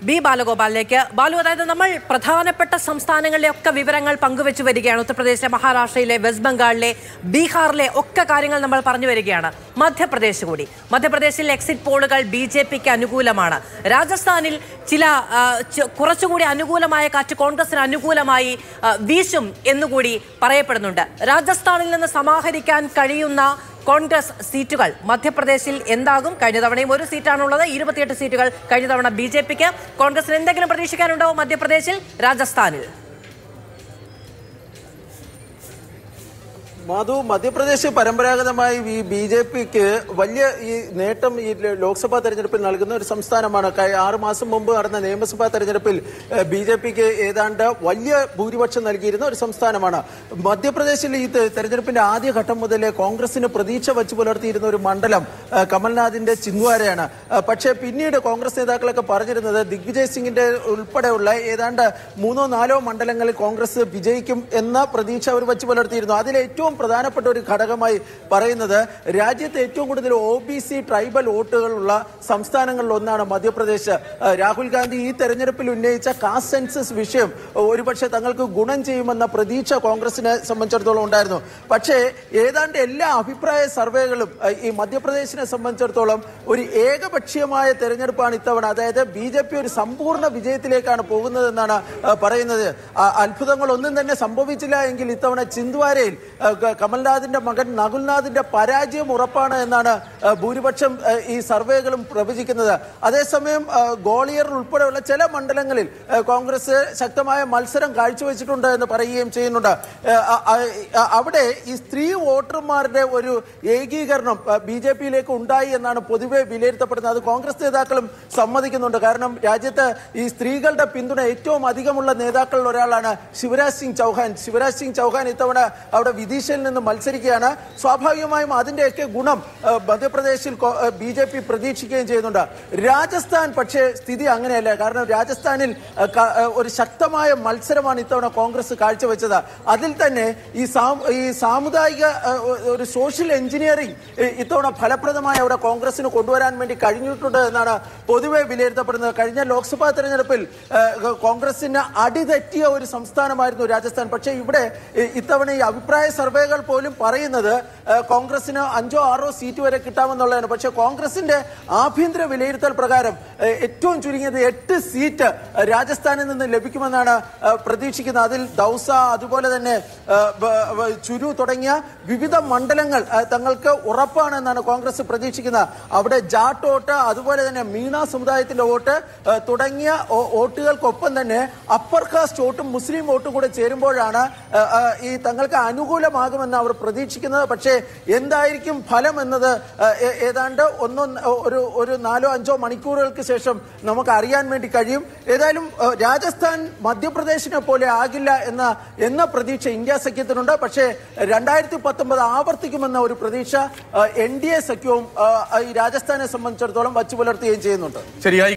B ബാലഗോപാലിലേക്ക് Balu അതായത് നമ്മൾ പ്രധാനപ്പെട്ട സംസ്ഥാനങ്ങളിലെ ഒക്കെ വിവരങ്ങൾ പങ്കുവെച്ചു വരികയാണ് ഉത്തർപ്രദേശിലെ മഹാരാഷ്ട്രയിലെ വെസ്റ്റ് ബംഗാളിലെ ബീഹാറിലെ ഒക്കെ കാര്യങ്ങൾ നമ്മൾ പറഞ്ഞു വരികയാണ് മധ്യപ്രദേശ് കൂടി മധ്യപ്രദേശിൽ എക്സിറ്റ് പോളുകൾ ബി ജെ പിക്ക് അനുകൂലമാണ് രാജസ്ഥാനിൽ ചില ആ, ച- കുറച്ചുകൂടി അനുകൂലമായ കാറ്റ് കോൺഗ്രസിന് അനുകൂലമായി ആ, വീശും എന്നുകൂടി പറയപ്പെടുന്നുണ്ട് രാജസ്ഥാനിൽ നിന്ന് സമാഹരിക്കാൻ കഴിയുന്ന കോൺഗ്രസ് സീറ്റുകൾ മധ്യപ്രദേശിൽ എന്താകും കഴിഞ്ഞ തവണയും ഒരു സീറ്റാണുള്ളത് ഇരുപത്തിയെട്ട് സീറ്റുകൾ കഴിഞ്ഞ തവണ ബി ജെ പിക്ക് കോൺഗ്രസിന് എന്തെങ്കിലും പ്രതീക്ഷിക്കാനുണ്ടോ മധ്യപ്രദേശിൽ രാജസ്ഥാനിൽ മധു മധ്യപ്രദേശ് പരമ്പരാഗതമായി ഈ ബി ജെ പിക്ക് വലിയ ഈ നേട്ടം ഈ ലോക്സഭാ തെരഞ്ഞെടുപ്പിൽ നൽകുന്ന ഒരു സംസ്ഥാനമാണ് കഴി- ആറ് മാസം മുമ്പ് നടന്ന നിയമസഭാ തെരഞ്ഞെടുപ്പിൽ ബി ജെ പിക്ക് ഏതാണ്ട് വലിയ ഭൂരിപക്ഷം നൽകിയിരുന്ന ഒരു സംസ്ഥാനമാണ് മധ്യപ്രദേശിൽ ഈ തെ- തെരഞ്ഞെടുപ്പിന്റെ ആദ്യ ഘട്ടം മുതലേ കോൺഗ്രസിന് പ്രതീക്ഷ വച്ചു പുലർത്തിയിരുന്ന ഒരു മണ്ഡലം ആ, കമൽനാഥിന്റെ ചിന്ദ്വാരയാണ് ആ, പക്ഷേ പിന്നീട് കോൺഗ്രസ് നേതാക്കളൊക്കെ പറഞ്ഞിരുന്നത് ദിഗ്വിജയ് സിംഗിന്റെ ഉൾപ്പെടെയുള്ള ഏതാണ്ട് മൂന്നോ നാലോ മണ്ഡലങ്ങളിൽ കോൺഗ്രസ് വിജയിക്കും എന്ന പ്രതീക്ഷ അവർ വച്ചു പുലർത്തിയിരുന്നു അതിൽ ഏറ്റവും പ്രധാനപ്പെട്ട ഒരു ഘടകമായി പറയുന്നത് രാജ്യത്ത് ഏറ്റവും കൂടുതൽ ഒ ബി സി ട്രൈബൽ വോട്ടുകളുള്ള സംസ്ഥാനങ്ങളിൽ ഒന്നാണ് മധ്യപ്രദേശ് ആ, രാഹുൽ ഗാന്ധി ഈ തെരഞ്ഞെടുപ്പിൽ ഉന്നയിച്ച കാസ്റ്റ് സെൻസസ് വിഷയം ഒരുപക്ഷെ തങ്ങൾക്ക് ഗുണം ചെയ്യുമെന്ന പ്രതീക്ഷ കോൺഗ്രസിനെ സംബന്ധിച്ചിടത്തോളം ഉണ്ടായിരുന്നു പക്ഷേ ഏതാണ്ട് എല്ലാ അഭിപ്രായ സർവേകളും ആ, ഈ മധ്യപ്രദേശിനെ സംബന്ധിച്ചിടത്തോളം ഒരു ഏകപക്ഷീയമായ തെരഞ്ഞെടുപ്പാണ് ഇത്തവണ അതായത് ബി ജെ പി ഒരു സമ്പൂർണ്ണ വിജയത്തിലേക്കാണ് പോകുന്നതെന്നാണ് ആ, പറയുന്നത് ആ, അത്ഭുതങ്ങളൊന്നും തന്നെ സംഭവിച്ചില്ല എങ്കിൽ ഇത്തവണ ചിന്ദ്വാരയിൽ ആ, ക- കമൽനാഥിന്റെ മകൻ നകുൽനാഥിന്റെ പരാജയം ഉറപ്പാണ് എന്നാണ് ആ, ഭൂരിപക്ഷം ആ, ഈ സർവേകളും പ്രവചിക്കുന്നത് അതേസമയം ആ, ഗോളിയർ ഉൾപ്പെടെയുള്ള ചില മണ്ഡലങ്ങളിൽ ആ, കോൺഗ്രസ് ശക്തമായ മത്സരം കാഴ്ചവെച്ചിട്ടുണ്ട് എന്ന് പറയുകയും ചെയ്യുന്നുണ്ട് ആ, ആ, ആ, അവിടെ ഈ സ്ത്രീ വോട്ടർമാരുടെ ഒരു ഏകീകരണം ബി ജെ പിയിലേക്ക് ഉണ്ടായി എന്നാണ് പൊതുവെ വിലയിരുത്തപ്പെടുന്നത് അത് കോൺഗ്രസ് നേതാക്കളും സമ്മതിക്കുന്നുണ്ട് കാരണം രാജ്യത്ത് ഈ സ്ത്രീകളുടെ പിന്തുണ ഏറ്റവും അധികമുള്ള നേതാക്കളിൽ ഒരാളാണ് ശിവരാജ് സിംഗ് ചൗഹാൻ ശിവരാജ് സിംഗ് ചൗഹാൻ ഇത്തവണ അവിടെ വിദീഷയിൽ നിന്ന് മത്സരിക്കുകയാണ് സ്വാഭാവികമായും അതിന്റെയൊക്കെ ഗുണം ആ, മധ്യപ്രദേശിൽ ബി ജെ പി പ്രതീക്ഷിക്കുകയും ചെയ്യുന്നുണ്ട് രാജസ്ഥാൻ പക്ഷേ സ്ഥിതി അങ്ങനെയല്ല കാരണം രാജസ്ഥാനിൽ ആ, ക- ആ, ഒരു ശക്തമായ മത്സരമാണ് ഇത്തവണ കോൺഗ്രസ് കാഴ്ചവെച്ചത് അതിൽ തന്നെ ഈ സാം- ഈ സാമുദായിക ആ, ഒരു സോഷ്യൽ എഞ്ചിനീയറിംഗ് ഇത്തവണ ഫലപ്രദമായി അവിടെ കോൺഗ്രസിന് കൊണ്ടുവരാൻ വേണ്ടി കഴിഞ്ഞിട്ടുണ്ട് എന്നാണ് പൊതുവെ വിലയിരുത്തപ്പെടുന്നത് കഴിഞ്ഞ ലോക്സഭാ തെരഞ്ഞെടുപ്പിൽ ആ, കോൺഗ്രസിന് അടിതെറ്റിയ ഒരു സംസ്ഥാനമായിരുന്നു രാജസ്ഥാൻ പക്ഷേ ഇവിടെ ഇ- ഇത്തവണ ഈ അഭിപ്രായ സർവേകൾ പോലും പറയുന്നത് ആ, കോൺഗ്രസിന് അഞ്ചോ ആറോ സീറ്റ് വരെ കിട്ടാമെന്നുള്ളതാണ് പക്ഷേ കോൺഗ്രസിന്റെ ആഭ്യന്തര വിലയിരുത്തൽ പ്രകാരം ആ, ഏറ്റവും ചുരുങ്ങിയത് എട്ട് സീറ്റ് രാജസ്ഥാനിൽ നിന്ന് ലഭിക്കുമെന്നാണ് ആ, പ്രതീക്ഷിക്കുന്നത് അതിൽ ദൗസ അതുപോലെ തന്നെ ആ, ബ- ബ- ചുരു തുടങ്ങിയ വിവിധ മണ്ഡലങ്ങൾ ആ, തങ്ങൾക്ക് ഉറപ്പാണെന്നാണ് കോൺഗ്രസ് പ്രതീക്ഷിക്കുന്നത് അവിടെ ജാട്ട് വോട്ട് അതുപോലെ തന്നെ മീണ സമുദായത്തിന്റെ വോട്ട് ആ, തുടങ്ങിയ വോ- വോട്ടുകൾക്കൊപ്പം തന്നെ അപ്പർ കാസ്റ്റ് വോട്ടും മുസ്ലിം വോട്ടും കൂടെ ചേരുമ്പോഴാണ് ആ, ആ, ഈ തങ്ങൾക്ക് അനുകൂലമാകുമെന്ന് അവർ പ്രതീക്ഷിക്കുന്നത് പക്ഷേ എന്തായിരിക്കും ഫലം എന്നത് ആ, ഏ- ഏതാണ്ട് ഒന്നോ ഒരു ഒരു നാലോ അഞ്ചോ മണിക്കൂറുകൾക്ക് ശേഷം നമുക്ക് അറിയാൻ വേണ്ടി കഴിയും ഏതായാലും ആ, രാജസ്ഥാൻ മധ്യപ്രദേശിനെ പോലെ ആകില്ല എന്ന എന്ന പ്രതീക്ഷ ഇന്ത്യ സഖ്യത്തിനുണ്ട് പക്ഷേ രണ്ടായിരത്തി പത്തൊമ്പത് ആവർത്തിക്കുമെന്ന ഒരു പ്രതീക്ഷ എൻ ഡി എ സഖ്യവും ആ, ഈ രാജസ്ഥാനെ സംബന്ധിച്ചിടത്തോളം വച്ചു പുലർത്തുകയും ചെയ്യുന്നുണ്ട് ശരിയായി